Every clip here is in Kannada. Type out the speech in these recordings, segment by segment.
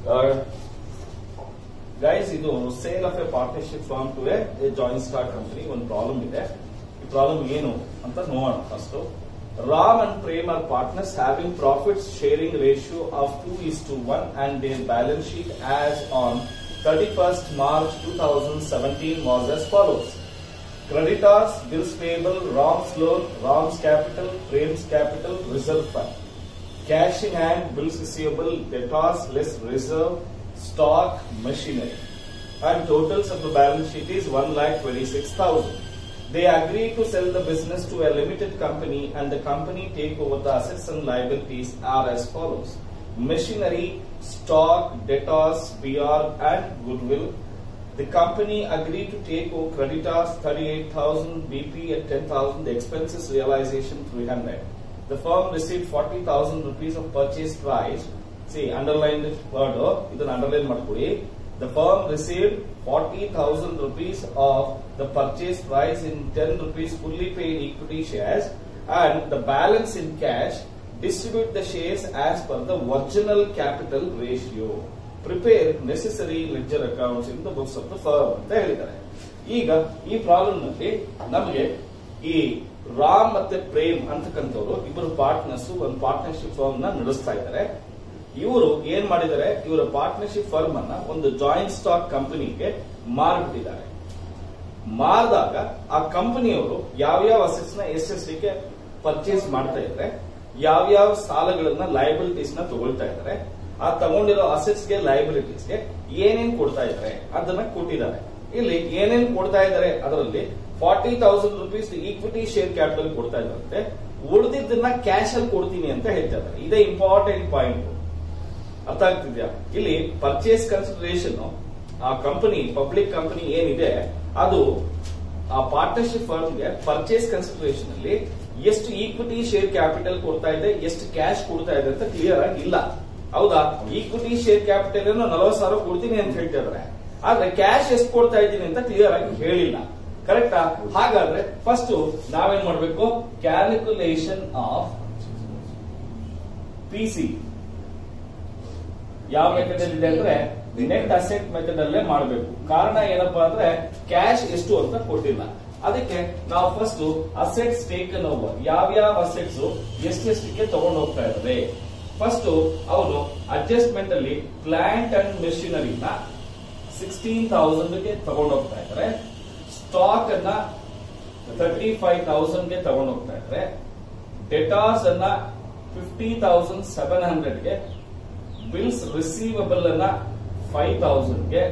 ಗೈಸ್ ಇದು sale of a partnership firm to a joint stock company ಒಂದು ಪ್ರಾಬ್ಲಮ್ ಇದೆ ಈ ಪ್ರಾಬ್ಲಮ್ ಏನು ಅಂತ ನೋಡೋಣ first Ram and Prem are partners having profits sharing ratio of two is to one and their balance sheet as on thirty first March two thousand seventeen was as follows creditors bills payable ram's loan ram's capital prame's capital reserve fund cash in hand bills receivable debtors less reserve stock machinery and totals of the balance sheet is 1 lakh 26,000 they agreed to sell the business to a limited company and the company take over the assets and liabilities are as follows machinery stock debtors br and goodwill the company agreed to take over creditors 38,000, BP at 10,000, the expenses realization 300. The firm received 40,000 rupees of purchase price. See, underlined word, ಇದನ್ನ underline ಮಾಡ್ಕೊಳ್ಳಿ. The firm received 40,000 rupees of the purchase price in 10 rupees fully paid equity shares and the balance in cash distribute the shares as per the original capital ratio. Prepare necessary ledger accounts in the books of the firm ಅಂತ ಹೇಳಿದ್ದಾರೆ ಈಗ ಈ ಪ್ರಾಬ್ಲಮ್ ನಲ್ಲಿ ನಮಗೆ ಈ ರಾಮ್ ಮತ್ತೆ ಪ್ರೇಮ್ ಅಂತಕ್ಕಂಥವ್ರು ಇಬ್ಬರು ಪಾರ್ಟ್ನರ್ಸ್ ಒಂದು ಪಾರ್ಟ್ನರ್ಶಿಪ್ ಫರ್ಮ್ ನ ನಡೆಸ್ತಾ ಇದ್ದಾರೆ ಇವರು ಏನ್ ಮಾಡಿದ್ದಾರೆ ಇವರ ಪಾರ್ಟ್ನರ್ಶಿಪ್ ಫರ್ಮ್ ಅನ್ನ ಒಂದು ಜಾಯಿಂಟ್ ಸ್ಟಾಕ್ ಕಂಪನಿಗೆ ಮಾರ್ಬಿಟ್ಟಿದ್ದಾರೆ ಮಾರಿದಾಗ ಆ ಕಂಪನಿಯವರು ಯಾವ್ಯಾವ ಅಸೆಟ್ಸ್ ನ ಎಷ್ಟೆಷ್ಟಕ್ಕೆ ಪರ್ಚೇಸ್ ಮಾಡ್ತಾ ಇದ್ದಾರೆ ಯಾವ್ಯಾವ ಸಾಲಗಳನ್ನ ಲಯಬಿಲಿಟೀಸ್ ನ ತಗೊಳ್ತಾ ಇದ್ದಾರೆ ಆ ತಗೊಂಡಿರೋ ಅಸೆಟ್ಸ್ ಗೆ ಲಯಬಿಲಿಟೀಸ್ ಗೆ ಏನೇನ್ ಕೊಡ್ತಾ ಇದ್ದಾರೆ ಅದನ್ನ ಕೊಟ್ಟಿದ್ದಾರೆ ಇಲ್ಲಿ ಏನೇನ್ ಕೊಡ್ತಾ ಇದ್ದಾರೆ ಅದರಲ್ಲಿ forty thousand rupees equity share capital ಕೊಡ್ತಾ ಇದ್ದಾರಂತೆ ಉಳಿದಿದ್ದನ್ನ ಕ್ಯಾಶ್ ಅಲ್ಲಿ ಕೊಡ್ತೀನಿ ಅಂತ ಹೇಳ್ತಾ ಇದ್ದಾರೆ ಇದೇ ಇಂಪಾರ್ಟೆಂಟ್ ಪಾಯಿಂಟ್ ಅರ್ಥ ಆಗ್ತಿದ್ಯಾ ಇಲ್ಲಿ ಪರ್ಚೇಸ್ ಕನ್ಸಿಡರೇಷನ್ ಆ ಕಂಪನಿ ಪಬ್ಲಿಕ್ ಕಂಪನಿ ಏನಿದೆ ಅದು ಆ ಪಾರ್ಟ್ನರ್ಶಿಪ್ ಫರ್ಮ್ಗೆ ಪರ್ಚೇಸ್ ಕನ್ಸಿಡರೇಷನ್ ಅಲ್ಲಿ ಎಷ್ಟು ಈಕ್ವಿಟಿ ಶೇರ್ ಕ್ಯಾಪಿಟಲ್ ಕೊಡ್ತಾ ಇದೆ ಎಷ್ಟು ಕ್ಯಾಶ್ ಕೊಡ್ತಾ ಇದೆ ಅಂತ ಕ್ಲಿಯರ್ ಆಗಿ ಇಲ್ಲ ಹೌದಾ ಈಕ್ವಿಟಿ ಶೇರ್ ಕ್ಯಾಪಿಟಲ್ ಅನ್ನು ನಲವತ್ತು ಸಾವಿರ ಕೊಡ್ತೀನಿ ಅಂತ ಹೇಳ್ತಾ ಇದಾರೆ ಆದ್ರೆ ಕ್ಯಾಶ್ ಎಷ್ಟು ಕೊಡ್ತಾ ಇದ್ದೀನಿ ಅಂತ ಕ್ಲಿಯರ್ ಆಗಿ ಹೇಳಿಲ್ಲ ಕರೆಕ್ಟಾ ಹಾಗಾದ್ರೆ ಫಸ್ಟ್ ನಾವೇನ್ ಮಾಡ್ಬೇಕು ಕ್ಯಾಲ್ಕುಲೇಷನ್ ಆಫ್ ಪಿ ಸಿ ಯಾವ ಮೆಥಡ್ ಇದೆ ಅಂದ್ರೆ ನೆಟ್ ಅಸೆಟ್ ಮೆಥಡ್ ಅಲ್ಲೇ ಮಾಡಬೇಕು ಕಾರಣ ಏನಪ್ಪಾ ಅಂದ್ರೆ ಕ್ಯಾಶ್ ಎಷ್ಟು ಅಂತ ಕೊಟ್ಟಿಲ್ಲ ಅದಕ್ಕೆ ನಾವು ಫಸ್ಟ್ ಅಸೆಟ್ಸ್ ಟೇಕನ್ ಓವರ್ ಯಾವ್ಯಾವ ಅಸೆಟ್ಸ್ ಎಷ್ಟೆಷ್ಟಕ್ಕೆ ತಗೊಂಡು ಹೋಗ್ತಾ ಇದ್ದಾರೆ ಫಸ್ಟ್ ಅವರು ಅಡ್ಜಸ್ಟ್ಮೆಂಟ್ ಅಲ್ಲಿ ಪ್ಲಾಂಟ್ ಅಂಡ್ ಮೆಷಿನರಿನ ಸಿಕ್ಸ್ಟೀನ್ ತೌಸಂಡ್ ಗೆ ತಗೊಂಡು ಹೋಗ್ತಾ ಇದ್ದಾರೆ ಸ್ಟಾಕ್ ಅನ್ನ ತರ್ಟಿ ಫೈವ್ ತೌಸಂಡ್ ಗೆ ತಗೊಂಡು ಹೋಗ್ತಾ ಇದ್ದಾರೆ ಡೆಟಾಸ್ ಅನ್ನ ಫಿಫ್ಟಿ ತೌಸಂಡ್ ಸೆವೆನ್ ಹಂಡ್ರೆಡ್ ಗೆ ಬಿಲ್ಸ್ ರಿಸೀವಬಲ್ ಅನ್ನ ಫೈವ್ ತೌಸಂಡ್ ಗೆ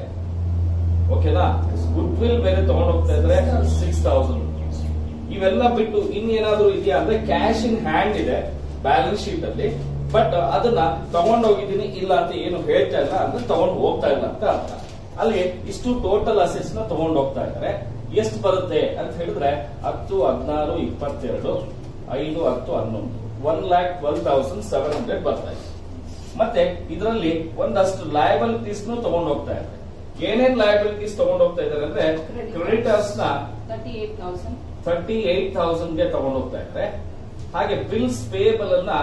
ಓಕೆನಾ ಗುಡ್ ವಿಲ್ ಬೇರೆ ತಗೊಂಡು ಹೋಗ್ತಾ ಇದ್ರೆ ಸಿಕ್ಸ್ ತೌಸಂಡ್ ಇವೆಲ್ಲ ಬಿಟ್ಟು ಇನ್ನೇನಾದ್ರೂ ಇದೆಯಾ ಅಂದ್ರೆ ಕ್ಯಾಶ್ ಇನ್ ಹ್ಯಾಂಡ್ ಇದೆ ಬ್ಯಾಲೆನ್ಸ್ ಶೀಟ್ ಅಲ್ಲಿ ಬಟ್ ಅದನ್ನ ತಗೊಂಡು ಹೋಗಿದ್ದೀನಿ ಇಲ್ಲ ಅಂತ ಏನು ಹೇಳ್ತಾ ಇಲ್ಲ ಅಂದ್ರೆ ತಗೊಂಡು ಹೋಗ್ತಾ ಇಲ್ಲ ಅಂತ ಅರ್ಥ ಅಲ್ಲಿಗೆ ಇಷ್ಟು ಟೋಟಲ್ ಅಸೆಟ್ಸ್ ನ ತಗೊಂಡು ಹೋಗ್ತಾ ಇದ್ದಾರೆ ಎಷ್ಟು ಬರುತ್ತೆ ಅಂತ ಹೇಳಿದ್ರೆ ಹತ್ತು ಹದಿನಾರು ಇಪ್ಪತ್ತೆರಡು ಐದು ಹತ್ತು ಹನ್ನೊಂದು one lakh twelve thousand seven hundred ಬರ್ತಾ ಇದೆ ಮತ್ತೆ ಇದರಲ್ಲಿ ಒಂದಷ್ಟು ಲಯಬಿಲಿಟೀಸ್ ತಗೊಂಡು ಹೋಗ್ತಾ ಇದ್ದಾರೆ ಏನೇನ್ ಲಯಬಿಲಿಟೀಸ್ ತಗೊಂಡು ಹೋಗ್ತಾ ಇದ್ದಾರೆ ಅಂದ್ರೆ ಕ್ರೆಡಿಟರ್ಸ್ ನ thirty eight thousand thirty eight thousand ಗೆ ತಗೊಂಡು ಹೋಗ್ತಾ ಇದ್ದಾರೆ ಹಾಗೆ ಬಿಲ್ಸ್ ಪೇಬಲ್ ಅನ್ನ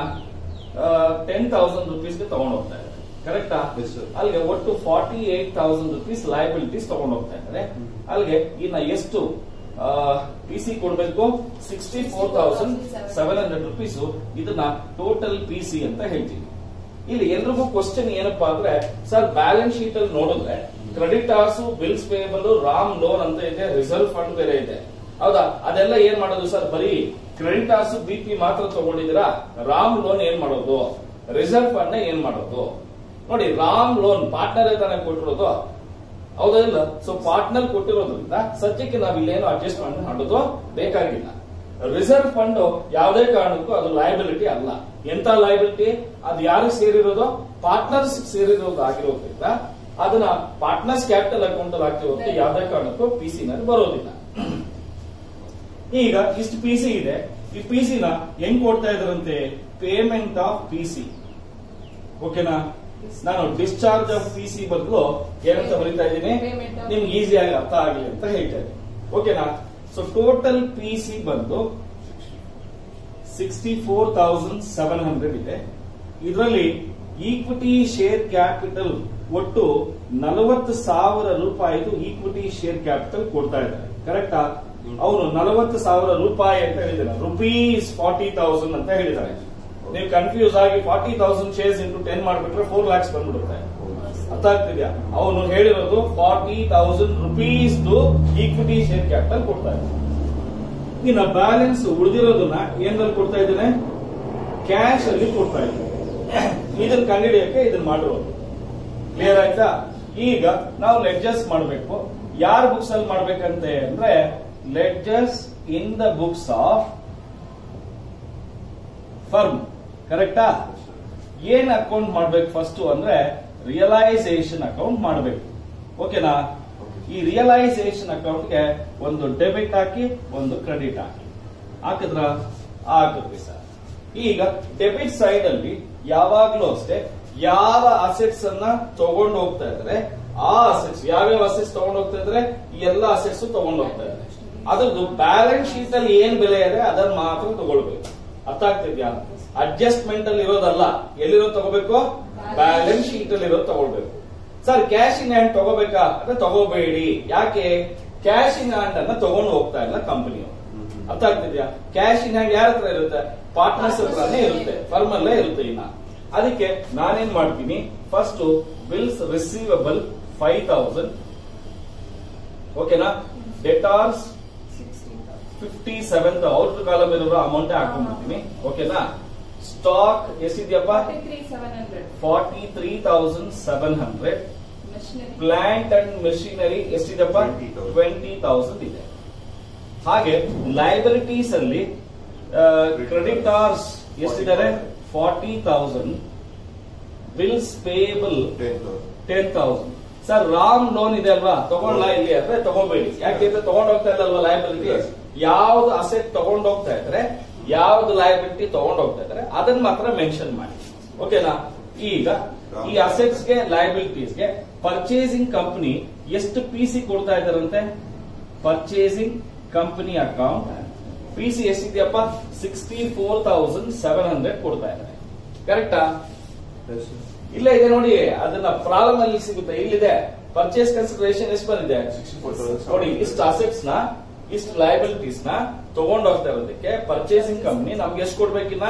ಟೆನ್ ತೌಸಂಡ್ ರುಪೀಸ್ ಗೆ ತಗೊಂಡು ಹೋಗ್ತಾ ಇದ್ದಾರೆ ಕರೆಕ್ಟಾ Yes, sir. ಅಲ್ಲಿಗೆ ಒಟ್ಟು forty eight thousand rupees liabilities ತಗೊಂಡು ಹೋಗ್ತಾ ಇದ್ದಾರೆ ಅಲ್ಲಿಗೆ ಇನ್ನ ಎಷ್ಟು ಪಿ ಸಿ ಕೊಡ್ಬೇಕು sixty four thousand seven hundred rupees ಇದನ್ನ ಟೋಟಲ್ ಪಿ ಸಿ ಅಂತ ಹೇಳ್ತೀವಿ ಇಲ್ಲಿ ಎಲ್ರಿಗೂ ಕ್ವಶನ್ ಏನಪ್ಪಾ ಅಂದ್ರೆ ಸರ್ ಬ್ಯಾಲೆನ್ಸ್ ಶೀಟ್ ಅಲ್ಲಿ ನೋಡಿದ್ರೆ creditors bills payable Ram loan ಅಂತ ಇದೆ ರಿಸರ್ವ್ ಫಂಡ್ ಬೇರೆ ಇದೆ ಹೌದಾ ಅದೆಲ್ಲ ಏನ್ ಮಾಡೋದು ಸರ್ ಬರೀ ಕ್ರೆಡಿಟಾರ್ಸ್ ಬಿ ಪಿ ಮಾತ್ರ ತಗೊಂಡಿದ್ದೀರಾ ರಾಮ್ ಲೋನ್ ಏನ್ ಮಾಡೋದು ರಿಸರ್ವ್ ಫಂಡ್ ಏನ್ ಮಾಡೋದು ನೋಡಿ ರಾಮ್ ಲೋನ್ ಪಾರ್ಟ್ನರ್ ತಾನೇ ಕೊಟ್ಟಿರೋದು ಹೌದಲ್ಲ ಸೊ ಪಾರ್ಟ್ನರ್ ಕೊಟ್ಟಿರೋದ್ರಿಂದ ಸದ್ಯಕ್ಕೆ ನಾವು ಇಲ್ಲೇನು ಅಡ್ಜಸ್ಟ್ಮೆಂಟ್ ಮಾಡೋದು ಬೇಕಾಗಿಲ್ಲ ರಿಸರ್ವ್ ಫಂಡ್ ಯಾವುದೇ ಕಾರಣಕ್ಕೂ ಅದು ಲಯಬಿಲಿಟಿ ಅಲ್ಲ ಎಂತ ಲಯಬಿಲಿಟಿ ಅದು ಯಾರಿಗೆ ಸೇರಿರೋದು ಪಾರ್ಟ್ನರ್ಸ್ ಸೇರಿರೋದು ಆಗಿರೋದ್ರಿಂದ ಅದನ್ನ ಪಾರ್ಟ್ನರ್ಸ್ ಕ್ಯಾಪಿಟಲ್ ಅಕೌಂಟ್ ಅಲ್ಲಿ ಹಾಕಿರೋದಕ್ಕೆ ಯಾವುದೇ ಕಾರಣಕ್ಕೂ ಪಿ ಸಿ ನಲ್ಲಿ ಬರೋದಿಲ್ಲ ಈಗ ಇಷ್ಟು ಪಿ ಸಿ ಇದೆ ಈ ಪಿ ಸಿ ನ ಹೆಂಗ್ ಕೊಡ್ತಾ ಇದ್ರಂತೆ ಪೇಮೆಂಟ್ ಆಫ್ ಪಿ ಸಿ ಓಕೆನಾ ನಾನು ಡಿಸ್ಚಾರ್ಜ್ ಆಫ್ ಪಿ ಸಿ ಬದಲು ಏನಂತ ಬರೀತಾ ಇದ್ದೀನಿ Payment of- ನಿಮ್ಗೆ ಈಸಿಯಾಗಿ ಅರ್ಥ ಆಗಲಿ ಅಂತ ಹೇಳ್ತಾ ಇದ್ದೀನಿ ಓಕೆನಾ ಸೊ ಟೋಟಲ್ ಪಿ ಸಿ ಬಂದು sixty four thousand seven hundred ಇದೆ ಇದರಲ್ಲಿ ಈಕ್ವಿಟಿ ಶೇರ್ ಕ್ಯಾಪಿಟಲ್ ಒಟ್ಟು ನಲವತ್ತು ಸಾವಿರ ರೂಪಾಯಿದು ಈಕ್ವಿಟಿ ಶೇರ್ ಕ್ಯಾಪಿಟಲ್ ಕೊಡ್ತಾ ಇದ್ದಾರೆ ಕರೆಕ್ಟಾ ಅವನು ನಲವತ್ತು ಸಾವಿರ ರೂಪಾಯಿ ಅಂತ ಹೇಳಿದ್ದಾರೆ ರುಪೀಸ್ ಫಾರ್ಟಿ ತೌಸಂಡ್ ಅಂತ ಹೇಳಿದ್ದಾರೆ ನೀವು ಕನ್ಫ್ಯೂಸ್ ಆಗಿ forty thousand shares into ten ಮಾಡ್ಬಿಟ್ರೆ ಫೋರ್ ಲ್ಯಾಕ್ಸ್ ಬಂದ್ಬಿಡುತ್ತೆ ಅರ್ಥ ಆಗ್ತಿದ್ಯಾ ಅವನು ಹೇಳಿರೋದು forty thousand rupees equity share capital ಕೊಡ್ತಾ ಇದ್ದಾನೆ ಇನ್ನ ಬ್ಯಾಲೆನ್ಸ್ ಉಳಿದಿರೋದನ್ನ ಏನಲ್ಲಿ ಕೊಡ್ತಾ ಇದ್ದಾನೆ ಕ್ಯಾಶ್ ಅಲ್ಲಿ ಕೊಡ್ತಾ ಇದ್ದಾನೆ ಇದನ್ನ ಕಂಡುಹಿಡಿಯಕ್ಕೆ ಇದನ್ನ ಮಾಡಿರೋದು ಕ್ಲಿಯರ್ ಆಯ್ತಾ ಈಗ ನಾವು ಲೆಡ್ಜರ್ಸ್ ಮಾಡಬೇಕು ಯಾರ ಬುಕ್ಸ್ ಅಲ್ಲಿ ಮಾಡ್ಬೇಕಂತೆ ಅಂದ್ರೆ ledgers in the books of firm ಕರೆಕ್ಟಾ ಏನ್ ಅಕೌಂಟ್ ಮಾಡ್ಬೇಕು ಫಸ್ಟ್ ಅಂದ್ರೆ ರಿಯಲೈಸೇಷನ್ ಅಕೌಂಟ್ ಮಾಡಬೇಕು ಓಕೆನಾ ಈ ರಿಯಲೈಸೇಷನ್ ಅಕೌಂಟ್ಗೆ ಒಂದು ಡೆಬಿಟ್ ಹಾಕಿ ಒಂದು ಕ್ರೆಡಿಟ್ ಹಾಕಿ ಹಾಕಿದ್ರ ಹಾಕಿದ್ವಿ ಸರ್ ಈಗ ಡೆಬಿಟ್ ಸೈಡ್ ಅಲ್ಲಿ ಯಾವಾಗ್ಲೂ ಅಷ್ಟೇ ಯಾವ ಅಸೆಟ್ಸ್ ಅನ್ನ ತಗೊಂಡು ಹೋಗ್ತಾ ಇದ್ರೆ ಆ ಅಸೆಟ್ಸ್ ಯಾವ್ಯಾವ ಅಸೆಟ್ಸ್ ತಗೊಂಡು ಹೋಗ್ತಾ ಇದ್ರೆ ಈ ಎಲ್ಲ ಅಸೆಟ್ಸ್ ತಗೊಂಡು ಹೋಗ್ತಾ ಇದ್ದಾರೆ ಅದ್ರದ್ದು ಬ್ಯಾಲೆನ್ಸ್ ಶೀಟ್ ಅಲ್ಲಿ ಏನ್ ಬೆಲೆ ಇದೆ ಅದನ್ನ ಮಾತ್ರ ತಗೊಳ್ಬೇಕು ಅರ್ಥ ಆಗ್ತಿದ್ಯಾ ಅಡ್ಜಸ್ಟ್ಮೆಂಟ್ ಅಲ್ಲಿ ಇರೋದಲ್ಲ ಎಲ್ಲಿರೋ ತಗೋಬೇಕು ಬ್ಯಾಲೆನ್ಸ್ ಶೀಟ್ ಅಲ್ಲಿ ಇರೋದು ತಗೊಳ್ಬೇಕು ಸರ್ ಕ್ಯಾಶ್ ಇನ್ ಹ್ಯಾಂಡ್ ತಗೋಬೇಕಾ ಅಂದ್ರೆ ತಗೋಬೇಡಿ ಯಾಕೆ ಕ್ಯಾಶ್ ಇನ್ ಹ್ಯಾಂಡ್ ಅನ್ನ ತಗೊಂಡು ಹೋಗ್ತಾ ಇಲ್ಲ ಕಂಪನಿ ಅರ್ಥ ಆಗ್ತಿದ್ಯಾ ಕ್ಯಾಶ್ ಇನ್ ಹ್ಯಾಂಡ್ ಯಾರ ಹತ್ರ ಇರುತ್ತೆ ಪಾರ್ಟ್ನರ್ಸ್ ಹತ್ರನೇ ಇರುತ್ತೆ ಫರ್ಮ್ ಅಲ್ಲೇ ಇರುತ್ತೆ ಇನ್ನ ಅದಕ್ಕೆ ನಾನೇನ್ ಮಾಡ್ತೀನಿ first bills receivable five thousand ಓಕೆನಾ debtors fifty seven out column ಇರೋ ಅಮೌಂಟ್ ಹಾಕೊಂಡ್ಬಿಡ್ತೀನಿ ಓಕೆನಾ ಸ್ಟಾಕ್ ಎಷ್ಟಿದ್ಯಪ್ಪ forty three thousand seven hundred plant and machinery ಎಷ್ಟಿದೆಪ್ಪ 20,000. ಟ್ವೆಂಟಿ ತೌಸಂಡ್ ಇದೆ ಹಾಗೆ ಲೈಬಿಲಿಟೀಸ್ ಅಲ್ಲಿ ಕ್ರೆಡಿಟಾರ್ಸ್ ಎಷ್ಟಿದ್ದಾರೆ forty thousand bills payable ten thousand sir Ram loan ಇದೆ ಅಲ್ವಾ ತಗೊಳ್ಳ ಇಲ್ಲಿ ಅಂದ್ರೆ ತಗೋಬೇಡಿ ಯಾಕೆಂದ್ರೆ ತಗೊಂಡ್ ಹೋಗ್ತಾ ಇಲ್ಲಲ್ವಾ ಲಯಬಿಲಿಟಿ ಯಾವ್ದು ಅಸೆಟ್ ತಗೊಂಡ್ ಹೋಗ್ತಾ ಇದ್ರೆ ಯಾವ್ದು ಲಯಬಿಲಿಟಿ ತಗೊಂಡ್ ಹೋಗ್ತಾ ಇದ್ರೆ ಅದನ್ನ ಮಾತ್ರ ಮೆನ್ಷನ್ ಮಾಡಿ ಓಕೆನಾ ಈಗ ಈ ಅಸೆಟ್ಸ್ ಗೆ ಲಯಬಿಲಿಟೀಸ್ ಗೆ ಪರ್ಚೇಸಿಂಗ್ ಕಂಪನಿ ಎಷ್ಟು ಪಿ ಸಿ ಕೊಡ್ತಾ ಇದಾರಂತೆ purchasing company account P C ಎಷ್ಟಿದೆಯಪ್ಪ sixty four thousand seven hundred ಕೊಡ್ತಾ ಇದ್ದಾರೆ ಕರೆಕ್ಟಾ ಇಲ್ಲ ಇದೆ ನೋಡಿ ಅದನ್ನ ಪ್ರಾಬ್ಲಮ್ ಅಲ್ಲಿ ಸಿಗುತ್ತೆ ಇಲ್ಲಿದೆ ಪರ್ಚೇಸ್ ಕನ್ಸಿಡರೇಷನ್ ಎಷ್ಟು ಬಂದಿದೆ ನೋಡಿ ಇಷ್ಟು ಅಸೆಟ್ಸ್ ನ ಇಷ್ಟು ಲಯಬಿಲಿಟೀಸ್ ನ ತಗೊಂಡ್ ಹೋಗ್ತಾ ಇರೋದಕ್ಕೆ ಪರ್ಚೇಸಿಂಗ್ ಕಂಪ್ನಿ ನಮ್ಗೆ ಎಷ್ಟು ಕೊಡ್ಬೇಕಿನ್ನ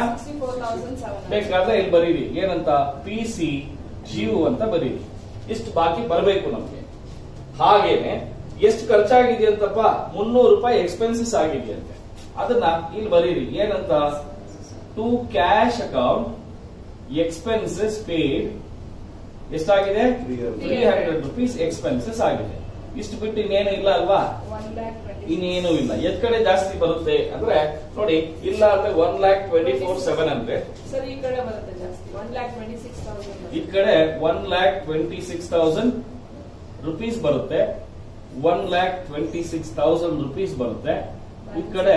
ಬೇಕಾದ್ರೆ ಇಲ್ಲಿ ಬರೀರಿ ಏನಂತ ಪಿ ಸಿ ಜಿಯು ಅಂತ ಬರೀರಿ ಇಷ್ಟು ಬಾಕಿ ಬರಬೇಕು ನಮ್ಗೆ ಹಾಗೇನೆ ಎಷ್ಟು ಖರ್ಚಾಗಿದೆ ಅಂತಪ್ಪ ಮುನ್ನೂರು ರೂಪಾಯಿ ಎಕ್ಸ್ಪೆನ್ಸಸ್ ಆಗಿದೆಯಂತೆ ಅದನ್ನ ಇಲ್ಲಿ ಬರೀರಿ ಏನಂತ to cash account expenses paid ಎಷ್ಟಾಗಿದೆ 300. ತ್ರೀ ಹಂಡ್ರೆಡ್ ರುಪೀಸ್ ಎಕ್ಸ್ಪೆನ್ಸಸ್ ಆಗಿದೆ ಇಷ್ಟು ಬಿಟ್ಟು ಇನ್ನೇನು ಇಲ್ಲ ಅಲ್ವಾ ಇನ್ನೇನು ಇಲ್ಲ ಎದ್ ಕಡೆ ಜಾಸ್ತಿ ಬರುತ್ತೆ ಅಂದ್ರೆ ನೋಡಿ ಇಲ್ಲ ಅಂದ್ರೆ one lakh twenty four seven hundred sir ಈ ಕಡೆ ಬರುತ್ತೆ ಜಾಸ್ತಿ one lakh twenty six thousand ಈ ಕಡೆ one lakh twenty six thousand rupees ಬರುತ್ತೆ one lakh twenty six thousand rupees ಬರುತ್ತೆ ಈ ಕಡೆ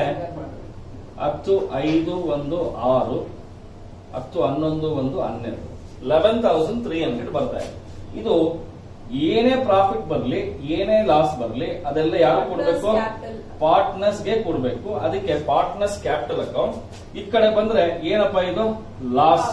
ಹತ್ತು ಐದು ಒಂದು ಆರು ಹತ್ತು ಹನ್ನೊಂದು ಒಂದು ಹನ್ನೆರಡು ಲೆವೆನ್ ತೌಸಂಡ್ ತ್ರೀ ಹಂಡ್ರೆಡ್ ಬರ್ತಾ ಇದೆ ಇದು ಏನೇ ಪ್ರಾಫಿಟ್ ಬರ್ಲಿ ಏನೇ ಲಾಸ್ ಬರ್ಲಿ ಅದೆಲ್ಲ ಯಾರು ಕೊಡ್ಬೇಕು Partners capital. ಪಾರ್ಟ್ನರ್ಸ್ ಗೆ ಕೊಡ್ಬೇಕು ಅದಕ್ಕೆ ಪಾರ್ಟ್ನರ್ಸ್ ಕ್ಯಾಪಿಟಲ್ ಅಕೌಂಟ್ ಈ ಕಡೆ ಬಂದ್ರೆ ಏನಪ್ಪಾ ಇದು ಲಾಸ್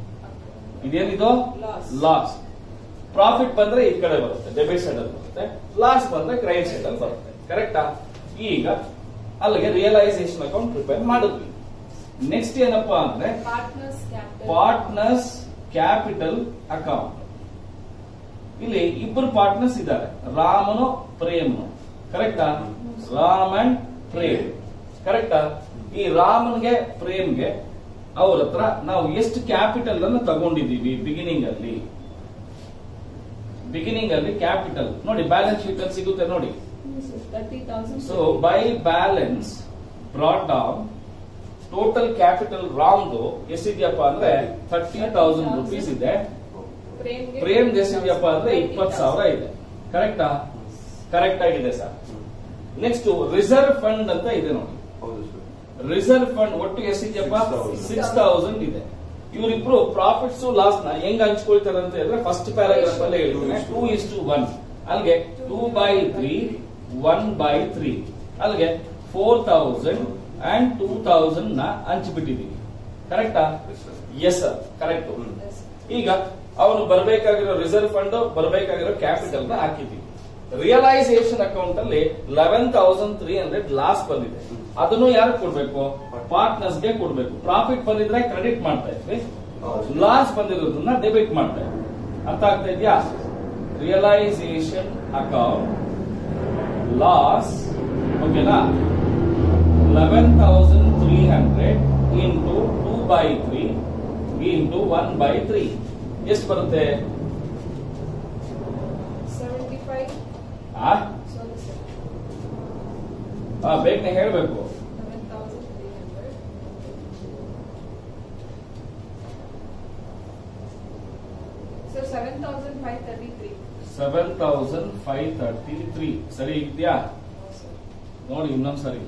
ಇದೇನಿದು Loss. ಲಾಸ್ ಪ್ರಾಫಿಟ್ ಬಂದ್ರೆ ಈ ಕಡೆ ಬರುತ್ತೆ ಡೆಬಿಟ್ ಸೈಡ್ ಅಲ್ಲಿ ಬರುತ್ತೆ ಲಾಸ್ ಬಂದ್ರೆ ಕ್ರೆಡಿಟ್ ಸೈಡ್ ಅಲ್ಲಿ ಬರುತ್ತೆ ಕರೆಕ್ಟಾ ಈಗ ಅಲ್ಲಿಗೆ ರಿಯಲೈಸೇಷನ್ ಅಕೌಂಟ್ ಪ್ರಿಪೇರ್ ಮಾಡಿದ್ವಿ ನೆಕ್ಸ್ಟ್ ಏನಪ್ಪಾ ಅಂದ್ರೆ partners capital partners capital account ಇಲ್ಲಿ ಇಬ್ಬರು ಪಾರ್ಟ್ನರ್ಸ್ ಇದ್ದಾರೆ ರಾಮನು ಪ್ರೇಮನು ಕರೆಕ್ಟಾ ರಾಮ್ ಅಂಡ್ ಪ್ರೇಮ್ ಕರೆಕ್ಟಾ ಈ ರಾಮನ್ಗೆ ಪ್ರೇಮ್ಗೆ ಅವ್ರ ಹತ್ರ ನಾವು ಎಷ್ಟು ಕ್ಯಾಪಿಟಲ್ ಅನ್ನು ತಗೊಂಡಿದೀವಿ ಬಿಗಿನಿಂಗ್ ಅಲ್ಲಿ ಬಿಗಿನಿಂಗ್ ಅಲ್ಲಿ ಕ್ಯಾಪಿಟಲ್ ನೋಡಿ ಬ್ಯಾಲೆನ್ಸ್ ಶೀಟ್ ಅಲ್ಲಿ ಸಿಗುತ್ತೆ ನೋಡಿ thirty thousand so by balance brought down total capital ರಾಮ್ದು ಎಷ್ಟಿದೆಯಪ್ಪ ಅಂದ್ರೆ ಥರ್ಟಿ ತೌಸಂಡ್ ರುಪೀಸ್ ಇದೆ ಪ್ರೇಮ್ಗೆ ಪ್ರೇಮ್ ಎಷ್ಟಿದೆಯಪ್ಪ ಅಂದ್ರೆ ಇಪ್ಪತ್ತು ಸಾವಿರ ಇದೆ ಕರೆಕ್ಟಾ ಕರೆಕ್ಟ್ ಆಗಿದೆ ಸರ್ ನೆಕ್ಸ್ಟ್ ರಿಸರ್ವ್ ಫಂಡ್ ಅಂತ ಇದೆ ನೋಡಿ ಹೌದು ಸರ್ ರಿಸರ್ವ್ ಫಂಡ್ ಒಟ್ಟು ಎಷ್ಟಿದೆಯಪ್ಪ 6,000. ಸಿಕ್ಸ್ ತೌಸಂಡ್ ಇದೆ ಇವರಿಬ್ರು ಪ್ರಾಫಿಟ್ಸ್ ಲಾಸ್ ನ ಹೆಂಗ್ ಹಂಚ್ಕೊಳ್ತಾರೆ ಅಂತ ಹೇಳಿದ್ರೆ ಫಸ್ಟ್ ಪ್ಯಾರಾಗ್ರಾಫ್ ಅಲ್ಲೇ ಹೇಳಿದ್ರೆ ಟೂ ಇಸ್ ಟು ಒನ್ ಅಲ್ಲಿಗೆ two by three one by three ಅಲ್ಲಿಗೆ four thousand and two thousand ನ ಹಂಚ್ಬಿಟ್ಟಿದೀವಿ ಕರೆಕ್ಟಾ Yes, sir. Yes sir correct hmm. Yes. ಈಗ ಅವನು ಬರಬೇಕಾಗಿರೋ ರಿಸರ್ವ್ ಫಂಡ್ ಬರಬೇಕಾಗಿರೋ ಕ್ಯಾಪಿಟಲ್ ನ ಹಾಕಿದ್ವಿ ರಿಯಲೈಸೇಷನ್ ಅಕೌಂಟ್ ಅಲ್ಲಿ eleven thousand three hundred loss ಬಂದಿದೆ ಅದನ್ನು ಯಾರು ಕೊಡ್ಬೇಕು ಪಾರ್ಟ್ನರ್ಸ್ ಗೆ ಕೊಡ್ಬೇಕು ಪ್ರಾಫಿಟ್ ಬಂದಿದ್ರೆ ಕ್ರೆಡಿಟ್ ಮಾಡ್ತಾ ಇದ್ವಿ ಹೌದು. ಲಾಸ್ ಬಂದಿರೋದನ್ನ ಡೆಬಿಟ್ ಮಾಡ್ತಾ ಇದ್ವಿ ಅರ್ಥ ಆಗ್ತಾ ಇದೆಯಾ ರಿಯಲೈಸೇಷನ್ ಅಕೌಂಟ್ ಲಾಸ್ ಓಕೆನಾ eleven thousand three hundred into two by three into one by three ಎಷ್ಟು ಬರುತ್ತೆ ಸೆವೆಂಟಿ ಫೈವ್ ಆ? ಸಾರಿ ಸರ್ ಆ, ಬೇಗನೆ ಹೇಳ್ಬೇಕು eleven thousand three hundred sir seven thousand five thirty three seven thousand five thirty three ಸರಿ ಇದೆಯಾ ಸರ್ ನೋಡಿ ಇನ್ನೊಂದ್ ಸರಿ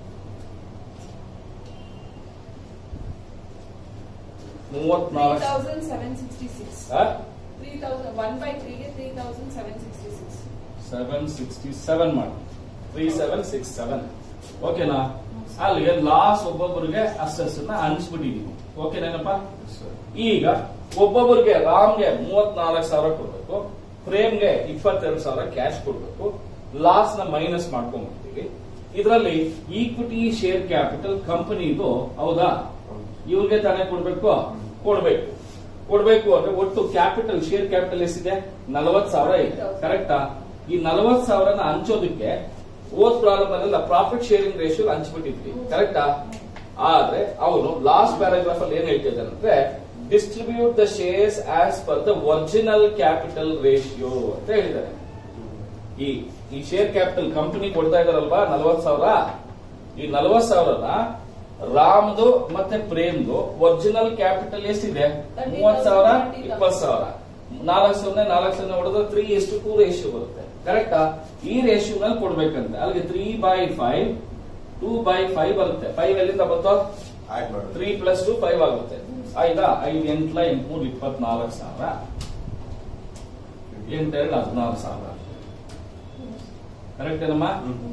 ತ್ರೀ ಮೂವತ್ನಾಲ್ಕು ತೌಸಂಡ್ ಸೆವೆನ್ ಸಿಕ್ಸ್ಟಿ ಸಿಕ್ಸ್ ಆ? ತ್ರೀ ತೌಸಂಡ್ ಒನ್ ಬೈ ತ್ರೀಗೆ three thousand seven sixty six seven sixty seven ಮಾಡಿ ತ್ರೀ ಸೆವೆನ್ ಸಿಕ್ಸ್ ಸೆವೆನ್ ಓಕೆನಾ ಅಲ್ಲಿಗೆ ಲಾಸ್ ಒಬ್ಬೊಬ್ಬರಿಗೆ ಅಸೆಸ್ ನ ಹಂಚ್ಬಿಟ್ಟಿದೀವಿ ಓಕೆನೇನಪ್ಪ ಈಗ ಒಬ್ಬೊಬ್ಬರಿಗೆ ರಾಮ್ಗೆ ಮೂವತ್ನಾಲ್ಕು ಸಾವಿರ ಕೊಡ್ಬೇಕು ಪ್ರೇಮ್ಗೆ ಇಪ್ಪತ್ತೆರಡು ಸಾವಿರ ಕ್ಯಾಶ್ ಕೊಡ್ಬೇಕು ಲಾಸ್ ನ ಮೈನಸ್ ಮಾಡ್ಕೊಂಡ್ಬಿಡ್ತೀವಿ ಇದರಲ್ಲಿ ಈಕ್ವಿಟಿ ಶೇರ್ ಕ್ಯಾಪಿಟಲ್ ಕಂಪನಿದು ಹೌದಾ ಇವ್ರಿಗೆ ತಾನೇ ಕೊಡ್ಬೇಕು ಕೊಡ್ಬೇಕು ಕೊಡ್ಬೇಕು ಅಂದ್ರೆ ಒಟ್ಟು ಕ್ಯಾಪಿಟಲ್ ಶೇರ್ ಕ್ಯಾಪಿಟಲ್ ಎಷ್ಟಿದೆ ನಲವತ್ ಸಾವಿರ ಇದೆ ಕರೆಕ್ಟಾ ಈ ನಲವತ್ ಸಾವಿರನ ಹಂಚೋದಕ್ಕೆ ಓದ್ ಪ್ರಾರಂಭ ಪ್ರಾಫಿಟ್ ಶೇರಿಂಗ್ ರೇಷಿಯೋ ಹಂಚ್ಬಿಟ್ಟಿದ್ವಿ ಕರೆಕ್ಟಾ ಆದ್ರೆ ಅವನು ಲಾಸ್ಟ್ ಪ್ಯಾರಾಗ್ರಾಫ್ ಅಲ್ಲಿ ಏನ್ ಹೇಳ್ತಿದ್ದಾನೆ ಅಂದ್ರೆ distribute the shares as per the original capital ratio ಅಂತ ಹೇಳಿದ್ದಾರೆ ಈ ಈ ಶೇರ್ ಕ್ಯಾಪಿಟಲ್ ಕಂಪನಿ ಕೊಡ್ತಾ ಇದಾರಲ್ವಾ ನಲವತ್ ಸಾವಿರ ಈ ನಲವತ್ ಸಾವಿರನ ರಾಮ್ದು ಮತ್ತೆ ಪ್ರೇಮ್ದು ಒರಿಜಿನಲ್ ಕ್ಯಾಪಿಟಲ್ ಎಷ್ಟಿದೆ ಮೂವತ್ ಸಾವಿರ ಇಪ್ಪತ್ ಸಾವಿರ ನಾಲ್ಕು ಸೊನ್ನೆ ನಾಲ್ಕು ಸೊನ್ನೆ ಹೊಡೆದ್ರೆ ತ್ರೀ ಎಷ್ಟು ಟೂ ರೇಷಿಯೋ ಬರುತ್ತೆ ಕರೆಕ್ಟಾ ಈ ರೇಷಿಯೋನಲ್ಲಿ ಕೊಡ್ಬೇಕಂತೆ ಅಲ್ಲಿಗೆ three by five two by five ಬರುತ್ತೆ ಫೈವ್ ಎಲ್ಲಿಂದ ಬಂತು ಆಡ್ ಮಾಡಿ ತ್ರೀ ಪ್ಲಸ್ ಟು ಫೈವ್ ಆಗುತ್ತೆ ಆಯ್ತಾ ಐದು ಎಂಟ್ಲ ಎಂಟ್ಮೂರು ಇಪ್ಪತ್ನಾಲ್ಕು ಸಾವಿರ ಎಂಟೆರಡು ಹದಿನಾರು ಸಾವಿರ ಕರೆಕ್ಟ್ ಏನಮ್ಮ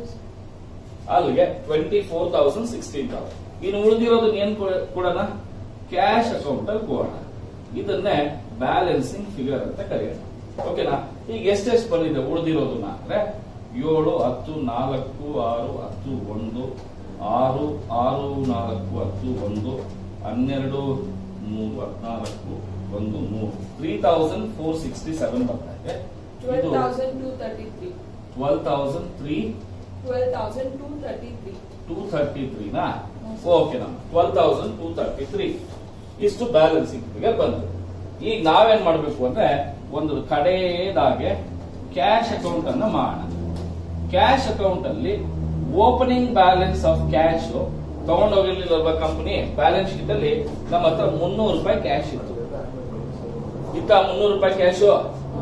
ಅಲ್ಲಿಗೆ twenty four thousand sixteen thousand ಇನ್ನು ಉಳಿದಿರೋದನ್ನ ಏನ್ ಕೊಡ- ಕೊಡೋಣ ಕ್ಯಾಶ್ ಅಕೌಂಟ್ ಅಲ್ಲಿ ಕೊಡೋಣ ಇದನ್ನೇ ಬ್ಯಾಲೆನ್ಸಿಂಗ್ ಫಿಗರ್ ಅಂತ ಕರೆಯೋಣ ಓಕೆನಾ ಈಗ ಎಷ್ಟೆಷ್ಟು ಬಂದಿದೆ ಉಳಿದಿರೋದನ್ನ ಅಂದ್ರೆ ಏಳು ಹತ್ತು ನಾಲ್ಕು ಆರು ಹತ್ತು ಒಂದು ಆರು ಆರು ನಾಲ್ಕು ಹತ್ತು ಒಂದು ಹನ್ನೆರಡು ಮೂರು ಹದಿನಾಲ್ಕು ಒಂದು ಮೂರು three thousand four sixty seven ಬರ್ತಾ ಇದೆ ಟ್ವೆಲ್ ಇದು thousand two thirty three twelve thousand three twelve thousand two thirty three two thirty ತ್ರೀನಾ ಹ್ಮ್. ಓಕೆ ನಮ್ಮ twelve thousand two thirty three ಇಷ್ಟು ಬ್ಯಾಲೆನ್ಸಿಂಗ್ ಫಿಗರ್ ಬಂತು ಈಗ ನಾವೇನ್ ಮಾಡಬೇಕು ಅಂದ್ರೆ ಒಂದು ಕಡೆಯದಾಗೆ ಕ್ಯಾಶ್ ಅಕೌಂಟ್ ಅನ್ನ ಮಾಡೋಣ ಕ್ಯಾಶ್ ಅಕೌಂಟ್ ಅಲ್ಲಿ ಓಪನಿಂಗ್ ಬ್ಯಾಲೆನ್ಸ್ ಆಫ್ ಕ್ಯಾಶ್ ತಗೊಂಡೋಗಿರ್ಲಿಲ್ಲ ಕಂಪನಿ ಬ್ಯಾಲೆನ್ಸ್ ಶೀಟ್ ಅಲ್ಲಿ ನಮ್ಮ ಹತ್ರ ಮುನ್ನೂರು ರೂಪಾಯಿ ಕ್ಯಾಶ್ ಇತ್ತು ಇತ್ತ ಮುನ್ನೂರು ರೂಪಾಯಿ ಕ್ಯಾಶು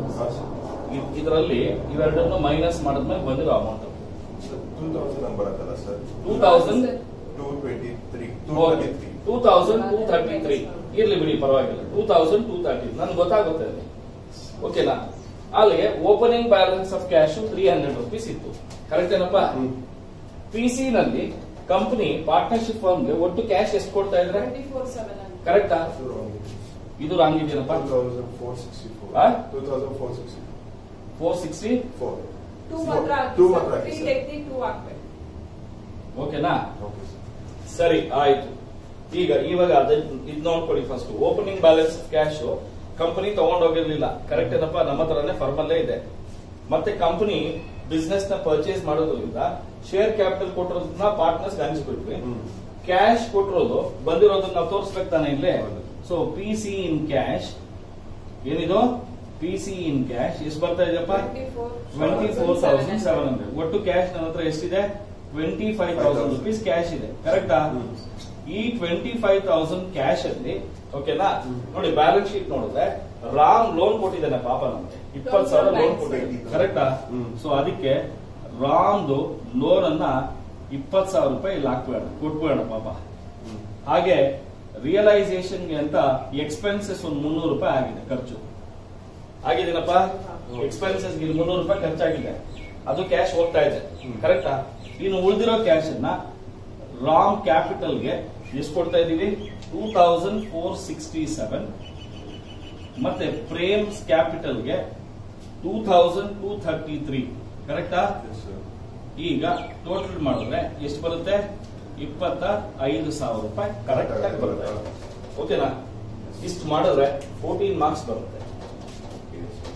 ಇದರಲ್ಲಿ ಇವೆರಡನ್ನು ಮೈನಸ್ ಮಾಡಿದ್ಮೇಲೆ ಬಂದಿರೋ ಅಮೌಂಟ್ ಟೂ ತೌಸಂಡ್ ನಂಬರ್ ಬರುತ್ತಲ್ಲ sir two thousand two twenty three two okay twenty three two thousand two thirty three ಇರ್ಲಿ ಬಿಡಿ ಪರವಾಗಿಲ್ಲ ಟೂ ತೌಸಂಡ್ ಟೂ ತರ್ಟಿ ನನ್ಗೆ ಗೊತ್ತಾಗುತ್ತೆ ಅಲ್ಲಿ ಓಕೆನಾ ಅಲ್ಲಿಗೆ opening balance of cash three hundred rupees ಇತ್ತು ಕರೆಕ್ಟ್ ಏನಪ್ಪಾ ಪಿ ಸಿ ನಲ್ಲಿ ಕಂಪನಿ ಪಾರ್ಟ್ನರ್ಶಿಪ್ ಫರ್ಮ್ಗೆ ಒಟ್ಟು ಕ್ಯಾಶ್ ಎಷ್ಟು ಕೊಡ್ತಾ ಇದ್ರೆ ಟ್ವೆಂಟಿ ಫೋರ್ ಸೆವೆನ್ ಅಂತ ಕರೆಕ್ಟಾ ಇದು ರಾಂಗ್ ಇದೆಯಲ್ಲಪ್ಪ two thousand four sixty four ಆ? Two thousand four sixty four sixty four two ಮಾತ್ರ ಟೂ ಹಾಕಿ ಮಾತ್ರ ಸರ್ ಹಾಕಿ ತ್ರೀ ಸರ್. ತೆಗ್ದು ಟೂ ಹಾಕ್ಬೇಕು ಓಕೆನಾ ಓಕೆ ಸರ್ ಸರಿ ಆಯ್ತು ಈಗ ಇವಾಗ ಅದ ಇದ್ ನೋಡ್ಕೊಳ್ಳಿ first opening balance cash company ತಗೊಂಡೋಗಿರ್ಲಿಲ್ಲ ಕರೆಕ್ಟ್ ಏನಪ್ಪ ನಮ್ಮ ಹತ್ರನೇ ಫರ್ಮ್ ಅಲ್ಲೇ ಇದೆ ಮತ್ತೆ ಕಂಪನಿ ಬಿಸ್ನೆಸ್ ನ ಪರ್ಚೇಸ್ ಮಾಡೋದ್ರಿಂದ ಶೇರ್ ಕ್ಯಾಪಿಟಲ್ ಕೊಟ್ಟಿರೋದನ್ನ ಪಾರ್ಟ್ನರ್ಸ್ ಹಂಚ್ಬಿಟ್ವಿ ಹ್ಮ್. ಕ್ಯಾಶ್ ಕೊಟ್ಟಿರೋದು ಬಂದಿರೋದನ್ನ ನಾವು ತೋರಿಸ್ಬೇಕು ತಾನೆ ಇಲ್ಲೇ ಹೌದು. So P C in cash ಏನಿದು ಪಿ ಸಿ ಇನ್ ಕ್ಯಾಶ್ ಎಷ್ಟು ಬರ್ತಾ ಇದೆಯಪ್ಪ twenty four twenty four thousand seven hundred ಒಟ್ಟು ಕ್ಯಾಶ್ ನನ್ನ ಹತ್ರ ಎಷ್ಟಿದೆ twenty five thousand rupees cash ಇದೆ ಕರೆಕ್ಟಾ ಹ್ಮ್. ಈ ಟ್ವೆಂಟಿ ಫೈವ್ ತೌಸಂಡ್ ಕ್ಯಾಶ್ ಅಲ್ಲಿ ಓಕೆನಾ ಹ್ಮ್. ನೋಡಿ ಬ್ಯಾಲೆನ್ಸ್ ಶೀಟ್ ನೋಡಿದ್ರೆ ರಾಮ್ ಲೋನ್ ಕೊಟ್ಟಿದ್ದಾನೆ ಪಾಪ ನಮ್ಗೆ ಇಪ್ಪತ್ತು ಸಾವಿರ ಲೋನ್ ಕೊಟ್ಟಿದ್ದಾನೆ ಕರೆಕ್ಟಾ ಹ್ಮ್. ಸೊ ಅದಕ್ಕೆ ರಾಮ್ದು ಲೋನ್ ಅನ್ನ ಇಪ್ಪತ್ತು ಸಾವಿರ ರೂಪಾಯಿ ಇಲ್ಲಿ ಹಾಕ್ಬೇಡ ಕೊಟ್ಬೇಡ ಪಾಪ ಹಾಗೆ ರಿಯಲೈಸೇಷನ್ಗೆ ಅಂತ ಎಕ್ಸ್ಪೆನ್ಸಸ್ ಒಂದು ಮುನ್ನೂರು ರೂಪಾಯಿ ಆಗಿದೆ ಖರ್ಚು ಆಗಿದೆನಪ್ಪ ಹ್ಮ್. ಎಕ್ಸ್ಪೆನ್ಸಸ್ ಮುನ್ನೂರು ರೂಪಾಯಿ ಖರ್ಚಾಗಿದೆ ಅದು ಕ್ಯಾಶ್ ಹೋಗ್ತಾ ಇದೆ ಹ್ಮ್. ಕರೆಕ್ಟಾ ಇನ್ನು ಉಳಿದಿರೋ ಕ್ಯಾಶ್ ಅನ್ನ ರಾಮ್ ಕ್ಯಾಪಿಟಲ್ಗೆ ಎಷ್ಟು ಕೊಡ್ತಾ ಇದೀವಿ two thousand four sixty seven ಮತ್ತೆ ಪ್ರೇಮ್ಸ್ ಕ್ಯಾಪಿಟಲ್ಗೆ two thousand two thirty three ಕರೆಕ್ಟಾ Yes, sir. ಈಗ ಟೋಟಲ್ ಮಾಡಿದ್ರೆ ಎಷ್ಟು ಬರುತ್ತೆ ಇಪ್ಪತ್ತ ಐದು ಸಾವಿರ ರೂಪಾಯಿ ಕರೆಕ್ಟ್ ಆಗಿ ಬರುತ್ತೆ ಓಕೆನಾ ಇಷ್ಟು ಮಾಡಿದ್ರೆ ಫೋರ್ಟೀನ್ ಮಾರ್ಕ್ಸ್ ಬರುತ್ತೆ Yes, sir.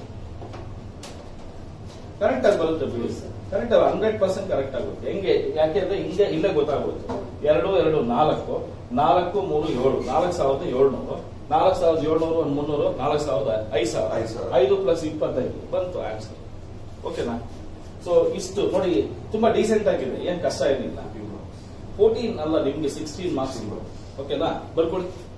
ಕರೆಕ್ಟ್ ಆಗಿ ಬರುತ್ತೆ ಬಿಡಿ ಕರೆಕ್ಟ್ ಹಂಡ್ರೆಡ್ ಪರ್ಸೆಂಟ್ ಕರೆಕ್ಟ್ ಆಗುತ್ತೆ ಹೆಂಗೆ ಯಾಕೆಂದ್ರೆ ಹಿಂಗೆ ಇಲ್ಲೇ ಗೊತ್ತಾಗುತ್ತೆ ಎರಡು ಎರಡು ನಾಲ್ಕು ನಾಲ್ಕು ಮೂರು ಏಳು ನಾಲ್ಕು ಸಾವಿರದ ಏಳ್ನೂರು ನಾಲ್ಕು ಸಾವಿರದ ಏಳ್ನೂರು ಒಂದು ಮುನ್ನೂರು ನಾಲ್ಕು ಸಾವಿರದ ಐದು ಐದು ಸಾವಿರ ಸಾವಿರ. ಐದು ಪ್ಲಸ್ ಇಪ್ಪತ್ತೈದು ಬಂತು ಆನ್ಸರ್ ಓಕೆನಾ ಸೊ ಇಷ್ಟು ನೋಡಿ ತುಂಬಾ ಡೀಸೆಂಟ್ ಆಗಿದೆ ಏನ್ ಕಷ್ಟ ಏನಿಲ್ಲ Fifteen marks. ಫೋರ್ಟೀನ್ ಅಲ್ಲ ನಿಮ್ಗೆ ಸಿಕ್ಸ್ಟೀನ್ ಮಾರ್ಕ್ಸ್ ಓಕೆನಾ ಬರ್ಕೊಳ್ಳಿ